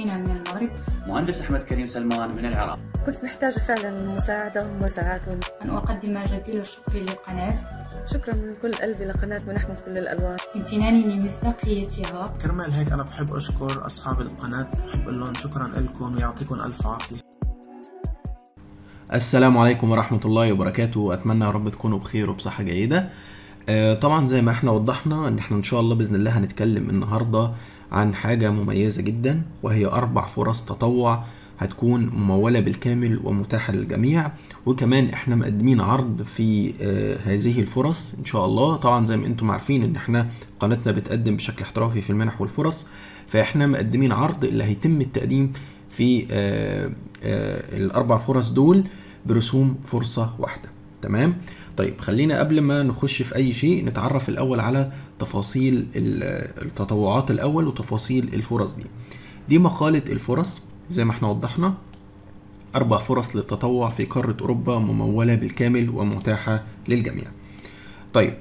المشرفين من المغرب مهندس أحمد كريم سلمان من العراق كنت محتاجة فعلا مساعدة ومساعات أن أقدم جزيل الشكر للقناة شكرا من كل قلبي لقناة منح من كل الألوان امتناني لمصداقيتها كرمال هيك أنا بحب أشكر أصحاب القناة بحب أقول لهم شكرا لكم ويعطيكم ألف عافية السلام عليكم ورحمة الله وبركاته أتمنى يا رب تكونوا بخير وبصحة جيدة آه، طبعا زي ما احنا وضحنا ان احنا ان شاء الله بإذن الله هنتكلم النهاردة عن حاجة مميزة جدا وهي أربع فرص تطوع هتكون ممولة بالكامل ومتاحة للجميع وكمان احنا مقدمين عرض في آه، هذه الفرص ان شاء الله طبعا زي ما انتم عارفين ان احنا قناتنا بتقدم بشكل احترافي في المنح والفرص فاحنا مقدمين عرض اللي هيتم التقديم في آه، آه، الاربع فرص دول برسوم فرصة واحدة تمام طيب خلينا قبل ما نخش في اي شيء نتعرف الاول على تفاصيل ال- التطوعات الاول وتفاصيل الفرص دي دي مقالة الفرص زي ما احنا وضحنا أربع فرص للتطوع في قارة أوروبا ممولة بالكامل ومتاحة للجميع. طيب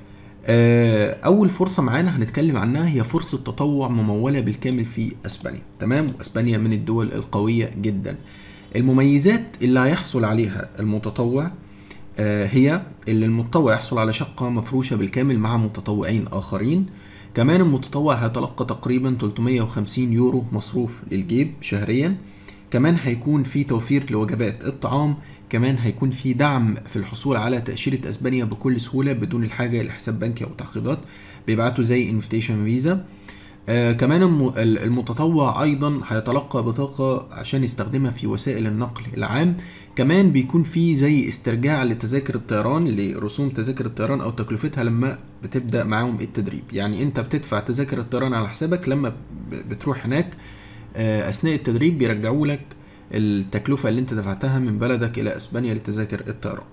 آه، أول فرصة معانا هنتكلم عنها هي فرصة تطوع ممولة بالكامل في أسبانيا، تمام؟ وأسبانيا من الدول القوية جدا. المميزات اللي هيحصل عليها المتطوع آه، هي اللي المتطوع يحصل على شقة مفروشة بالكامل مع متطوعين آخرين كمان المتطوع هيتلقى تقريبا 350 يورو مصروف للجيب شهريا كمان هيكون في توفير لوجبات الطعام كمان هيكون في دعم في الحصول على تأشيرة أسبانيا بكل سهولة بدون الحاجة لحساب بنكي أو تعقيدات بيبعتوا زي انفيتيشن فيزا آه كمان الم- ال- المتطوع ايضا هيتلقى بطاقه عشان يستخدمها في وسائل النقل العام كمان بيكون في زي استرجاع لتذاكر الطيران لرسوم تذاكر الطيران او تكلفتها لما بتبدا معاهم التدريب يعني انت بتدفع تذاكر الطيران على حسابك لما ب- بتروح هناك آه، اثناء التدريب بيرجعوا لك التكلفه اللي انت دفعتها من بلدك الى اسبانيا لتذاكر الطيران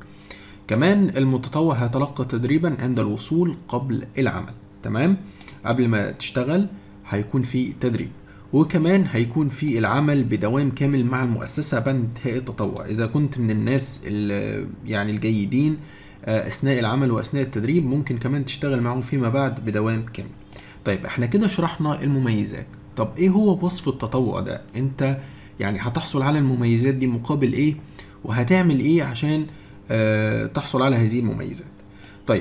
كمان المتطوع هيتلقى تدريبا عند الوصول قبل العمل تمام قبل ما تشتغل هيكون في تدريب وكمان هيكون في العمل بدوام كامل مع المؤسسة بعد انتهاء التطوع إذا كنت من الناس ال- يعني الجيدين آه، أثناء العمل وأثناء التدريب ممكن كمان تشتغل معهم فيما بعد بدوام كامل طيب احنا كده شرحنا المميزات طب ايه هو وصف التطوع ده انت يعني هتحصل على المميزات دي مقابل ايه وهتعمل ايه عشان آه تحصل على هذه المميزات طيب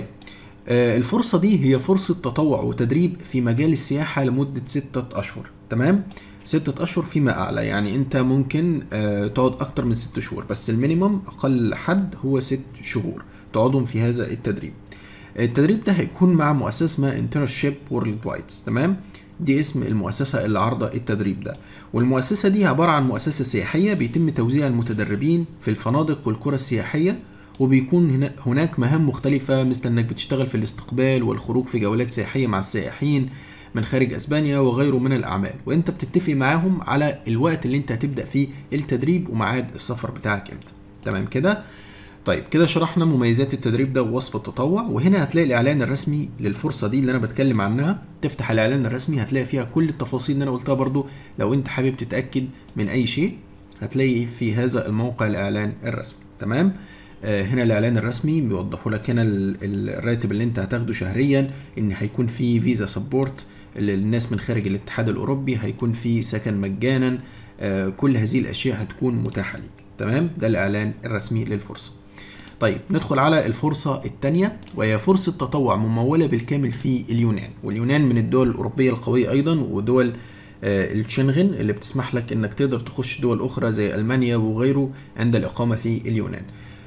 آه الفرصة دي هي فرصة تطوع وتدريب في مجال السياحة لمدة ستة أشهر تمام ستة أشهر فيما أعلى يعني أنت ممكن آه تقعد أكتر من ست شهور بس المينيمم أقل حد هو ست شهور تقعدهم في هذا التدريب التدريب ده هيكون مع مؤسسة اسمها انترشيب وورلد وايدز تمام دي اسم المؤسسة اللي عارضة التدريب ده والمؤسسة دي عبارة عن مؤسسة سياحية بيتم توزيع المتدربين في الفنادق والقرى السياحية وبيكون هنا- هناك مهام مختلفة مثل انك بتشتغل في الاستقبال والخروج في جولات سياحية مع السائحين من خارج اسبانيا وغيره من الاعمال وانت بتتفق معاهم على الوقت اللي انت هتبدأ فيه التدريب وميعاد السفر بتاعك امتى تمام كده طيب كده شرحنا مميزات التدريب ده ووصف التطوع وهنا هتلاقي الاعلان الرسمي للفرصه دي اللي انا بتكلم عنها تفتح الاعلان الرسمي هتلاقي فيها كل التفاصيل اللي انا قلتها برضو لو انت حابب تتاكد من اي شيء هتلاقي في هذا الموقع الاعلان الرسمي تمام آه هنا الاعلان الرسمي بيوضحوا لك هنا ال- ال- الراتب اللي انت هتاخده شهريا ان هيكون في فيزا سبورت للناس من خارج الاتحاد الاوروبي هيكون في سكن مجانا آه كل هذه الاشياء هتكون متاحه ليك تمام ده الاعلان الرسمي للفرصه طيب ندخل على الفرصة الثانية وهي فرصة تطوع ممولة بالكامل في اليونان واليونان من الدول الأوروبية القوية أيضا ودول آه، الشنغن اللي بتسمح لك انك تقدر تخش دول اخرى زي المانيا وغيره عند الاقامه في اليونان.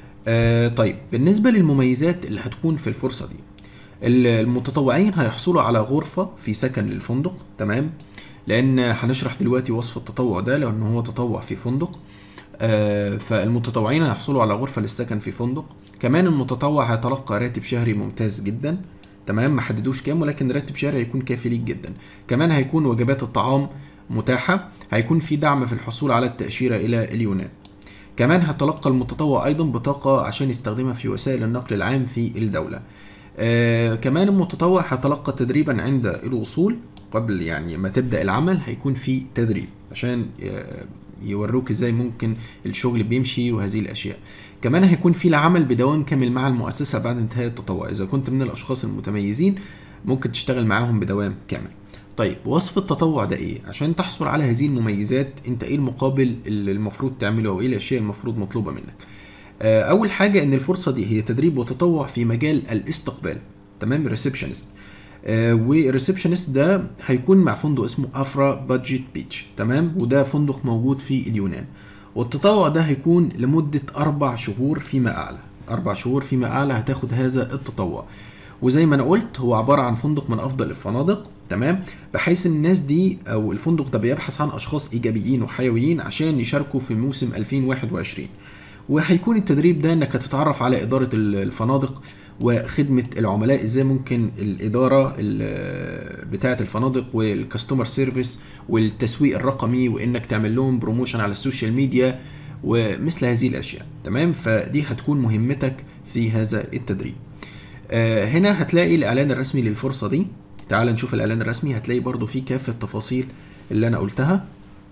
آه، طيب بالنسبه للمميزات اللي هتكون في الفرصه دي المتطوعين هيحصلوا على غرفه في سكن للفندق تمام لان هنشرح دلوقتي وصف التطوع ده لان هو تطوع في فندق آه، فالمتطوعين هيحصلوا على غرفة للسكن في فندق كمان المتطوع هيتلقى راتب شهري ممتاز جدا تمام ما حددوش كام ولكن راتب شهري هيكون كافي ليك جدا كمان هيكون وجبات الطعام متاحة هيكون في دعم في الحصول على التأشيرة إلى اليونان كمان هيتلقى المتطوع أيضا بطاقة عشان يستخدمها في وسائل النقل العام في الدولة آه كمان المتطوع هيتلقى تدريبا عند الوصول قبل يعني ما تبدأ العمل هيكون في تدريب عشان آه، يوروك ازاي ممكن الشغل بيمشي وهذه الاشياء كمان هيكون في العمل بدوام كامل مع المؤسسه بعد انتهاء التطوع اذا كنت من الاشخاص المتميزين ممكن تشتغل معاهم بدوام كامل طيب وصف التطوع ده ايه عشان تحصل على هذه المميزات انت ايه المقابل اللي المفروض تعمله او ايه الاشياء المفروض مطلوبه منك آه، اول حاجه ان الفرصه دي هي تدريب وتطوع في مجال الاستقبال تمام ريسبشنست والريسبشنست ده هيكون مع فندق اسمه افرا بادجت بيتش تمام وده فندق موجود في اليونان والتطوع ده هيكون لمدة أربع شهور فيما أعلى أربع شهور فيما أعلى هتاخد هذا التطوع وزي ما أنا قلت هو عبارة عن فندق من أفضل الفنادق تمام بحيث إن الناس دي أو الفندق ده بيبحث عن أشخاص إيجابيين وحيويين عشان يشاركوا في موسم 2021 وهيكون التدريب ده انك هتتعرف على اداره ال- الفنادق وخدمه العملاء ازاي ممكن الاداره ال- بتاعه الفنادق والكاستمر سيرفيس والتسويق الرقمي وانك تعمل لهم بروموشن على السوشيال ميديا ومثل هذه الاشياء تمام فدي هتكون مهمتك في هذا التدريب آه، هنا هتلاقي الاعلان الرسمي للفرصه دي تعال نشوف الاعلان الرسمي هتلاقي برضو فيه كافه التفاصيل اللي انا قلتها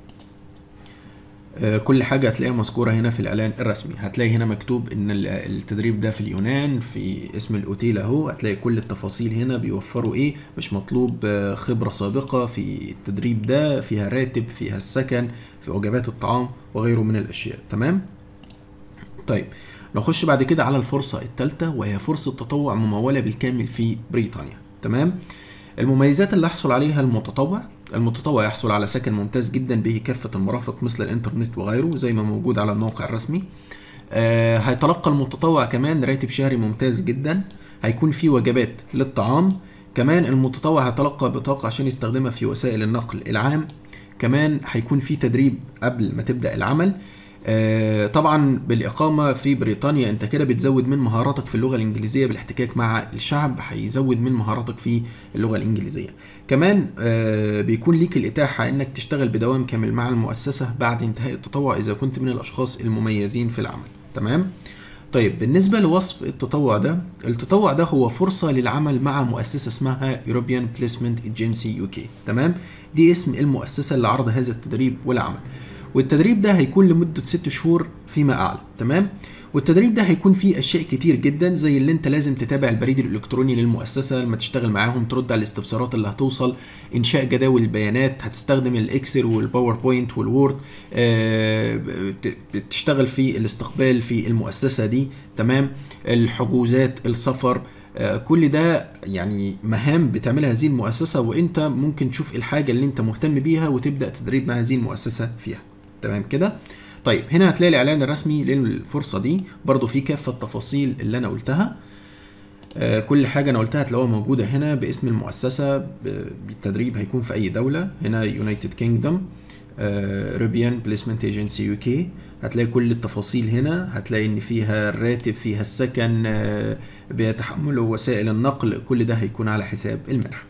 آه، كل حاجة هتلاقيها مذكورة هنا في الإعلان الرسمي هتلاقي هنا مكتوب إن ال- التدريب ده في اليونان في اسم الأوتيل أهو هتلاقي كل التفاصيل هنا بيوفروا إيه مش مطلوب آه، خبرة سابقة في التدريب ده فيها راتب فيها السكن في وجبات الطعام وغيره من الأشياء تمام طيب نخش بعد كده على الفرصة الثالثة وهي فرصة تطوع ممولة بالكامل في بريطانيا تمام المميزات اللي يحصل عليها المتطوع المتطوع يحصل على سكن ممتاز جدا به كافة المرافق مثل الانترنت وغيره زي ما موجود على الموقع الرسمي آه هيتلقى المتطوع كمان راتب شهري ممتاز جدا هيكون في وجبات للطعام كمان المتطوع هيتلقى بطاقة عشان يستخدمها في وسائل النقل العام كمان هيكون في تدريب قبل ما تبدأ العمل آه، طبعا بالإقامة في بريطانيا أنت كده بتزود من مهاراتك في اللغة الإنجليزية بالاحتكاك مع الشعب هيزود من مهاراتك في اللغة الإنجليزية كمان آه، بيكون ليك الإتاحة أنك تشتغل بدوام كامل مع المؤسسة بعد انتهاء التطوع إذا كنت من الأشخاص المميزين في العمل تمام طيب بالنسبة لوصف التطوع ده التطوع ده هو فرصة للعمل مع مؤسسة اسمها European Placement Agency UK تمام دي اسم المؤسسة اللي عرض هذا التدريب والعمل والتدريب ده هيكون لمدة ست شهور فيما أعلى تمام والتدريب ده هيكون فيه اشياء كتير جدا زي اللي انت لازم تتابع البريد الالكتروني للمؤسسه لما تشتغل معاهم ترد على الاستفسارات اللي هتوصل انشاء جداول البيانات هتستخدم الاكسل والباوربوينت والوورد آه، بت- بتشتغل في الاستقبال في المؤسسه دي تمام الحجوزات السفر آه، كل ده يعني مهام بتعملها هذه المؤسسه وانت ممكن تشوف الحاجه اللي انت مهتم بيها وتبدا تدريب مع هذه المؤسسه فيها تمام كده طيب هنا هتلاقي الاعلان الرسمي للفرصه دي برضو في كافه التفاصيل اللي انا قلتها آه، كل حاجه انا قلتها هتلاقوها موجوده هنا باسم المؤسسه ب- بالتدريب هيكون في اي دوله هنا يونايتد كينجدوم روبيان بليسمنت ايجنسي يو كي هتلاقي كل التفاصيل هنا هتلاقي ان فيها الراتب فيها السكن آه، بيتحملوا وسائل النقل كل ده هيكون على حساب المنحه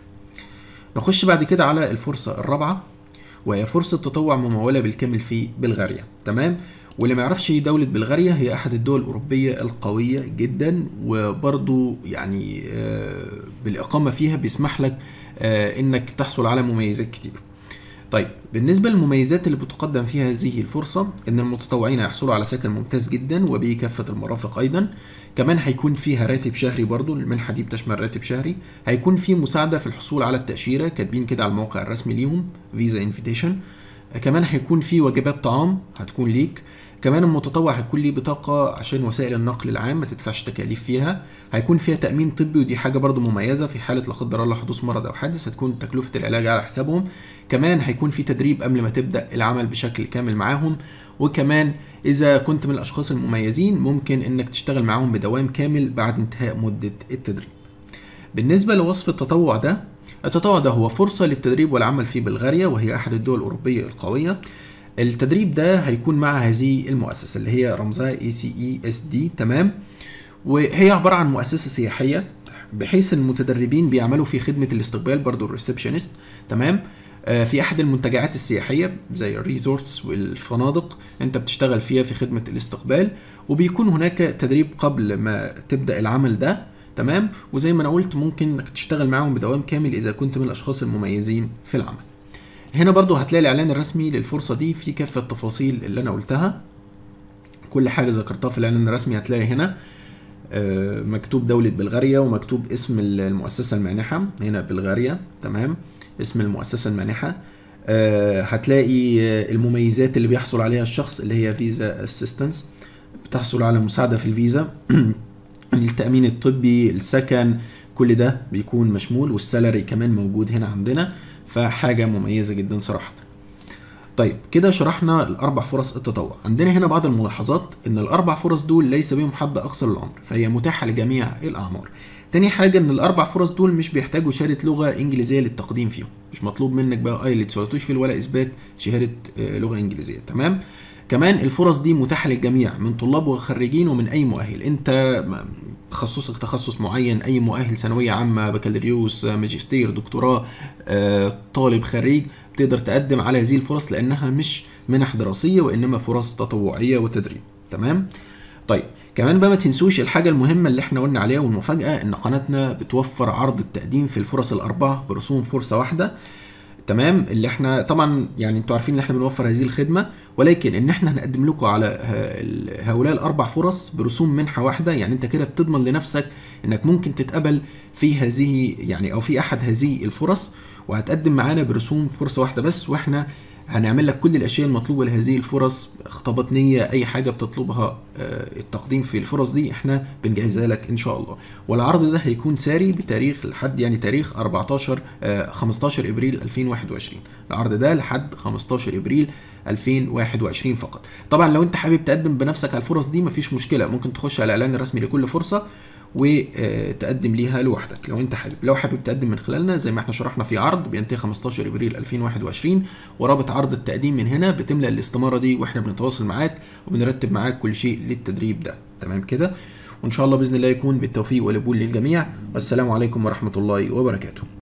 نخش بعد كده على الفرصه الرابعه وهي فرصة تطوع ممولة بالكامل في بلغاريا تمام واللي ما يعرفش دولة بلغاريا هي أحد الدول الأوروبية القوية جدا وبرضو يعني آه، بالإقامة فيها بيسمح لك آه، إنك تحصل على مميزات كتير طيب بالنسبة للمميزات اللي بتقدم فيها هذه الفرصة إن المتطوعين هيحصلوا على سكن ممتاز جدا وبه كافة المرافق أيضا كمان هيكون فيها راتب شهري برضو المنحة دي بتشمل راتب شهري هيكون في مساعدة في الحصول على التأشيرة كاتبين كده على الموقع الرسمي ليهم فيزا انفيتيشن كمان هيكون في وجبات طعام هتكون ليك كمان المتطوع هيكون ليه بطاقة عشان وسائل النقل العام ما تدفعش تكاليف فيها هيكون فيها تأمين طبي ودي حاجة برضو مميزة في حالة لا قدر الله حدوث مرض أو حادث هتكون تكلفة العلاج على حسابهم كمان هيكون في تدريب قبل ما تبدأ العمل بشكل كامل معاهم وكمان إذا كنت من الأشخاص المميزين ممكن إنك تشتغل معاهم بدوام كامل بعد انتهاء مدة التدريب بالنسبة لوصف التطوع ده التطوع ده هو فرصة للتدريب والعمل في بلغاريا وهي أحد الدول الأوروبية القوية التدريب ده هيكون مع هذه المؤسسة اللي هي رمزها اي سي اي اس دي تمام وهي عبارة عن مؤسسة سياحية بحيث المتدربين بيعملوا في خدمة الاستقبال برضو الريسبشنست تمام آه، في احد المنتجعات السياحيه زي الريزورتس والفنادق انت بتشتغل فيها في خدمه الاستقبال وبيكون هناك تدريب قبل ما تبدا العمل ده تمام وزي ما انا قلت ممكن انك تشتغل معاهم بدوام كامل اذا كنت من الاشخاص المميزين في العمل هنا برضو هتلاقي الاعلان الرسمي للفرصه دي في كافه التفاصيل اللي انا قلتها كل حاجه ذكرتها في الاعلان الرسمي هتلاقي هنا آه، مكتوب دولة بلغاريا ومكتوب اسم المؤسسة المانحة هنا بلغاريا تمام اسم المؤسسه المانحه آه، هتلاقي آه، المميزات اللي بيحصل عليها الشخص اللي هي فيزا اسيستنس بتحصل على مساعده في الفيزا التامين الطبي السكن كل ده بيكون مشمول والسالري كمان موجود هنا عندنا فحاجه مميزه جدا صراحه طيب كده شرحنا الاربع فرص التطوع عندنا هنا بعض الملاحظات ان الاربع فرص دول ليس بهم حد اقصى للعمر فهي متاحه لجميع الاعمار تاني حاجة ان الاربع فرص دول مش بيحتاجوا شهادة لغة انجليزية للتقديم فيهم مش مطلوب منك بقى ايلتس ولا تويفل ولا اثبات شهادة آه، لغة انجليزية تمام كمان الفرص دي متاحة للجميع من طلاب وخريجين ومن اي مؤهل انت م- تخصصك تخصص معين اي مؤهل ثانوية عامة بكالوريوس آه، ماجستير دكتوراه آه، طالب خريج تقدر تقدم على هذه الفرص لانها مش منح دراسية وانما فرص تطوعية وتدريب تمام طيب كمان بقى ما تنسوش الحاجة المهمة اللي احنا قلنا عليها والمفاجأة ان قناتنا بتوفر عرض التقديم في الفرص الأربعة برسوم فرصة واحدة تمام اللي احنا طبعا يعني انتوا عارفين ان احنا بنوفر هذه الخدمة ولكن ان احنا هنقدم لكم على ه- ال- هؤلاء الأربع فرص برسوم منحة واحدة يعني انت كده بتضمن لنفسك انك ممكن تتقبل في هذه يعني او في احد هذه الفرص وهتقدم معانا برسوم فرصة واحدة بس واحنا هنعمل لك كل الاشياء المطلوبه لهذه الفرص خطابات نيه اي حاجه بتطلبها آه، التقديم في الفرص دي احنا بنجهزها لك ان شاء الله والعرض ده هيكون ساري بتاريخ لحد يعني تاريخ 14 آه، 15 ابريل 2021 العرض ده لحد 15 ابريل 2021 فقط طبعا لو انت حابب تقدم بنفسك على الفرص دي مفيش مشكله ممكن تخش على الاعلان الرسمي لكل فرصه وتقدم ليها لوحدك لو انت حابب لو حابب تقدم من خلالنا زي ما احنا شرحنا في عرض بينتهي 15 ابريل 2021 ورابط عرض التقديم من هنا بتملأ الاستمارة دي واحنا بنتواصل معاك وبنرتب معاك كل شيء للتدريب ده تمام كده وان شاء الله باذن الله يكون بالتوفيق والقبول للجميع والسلام عليكم ورحمة الله وبركاته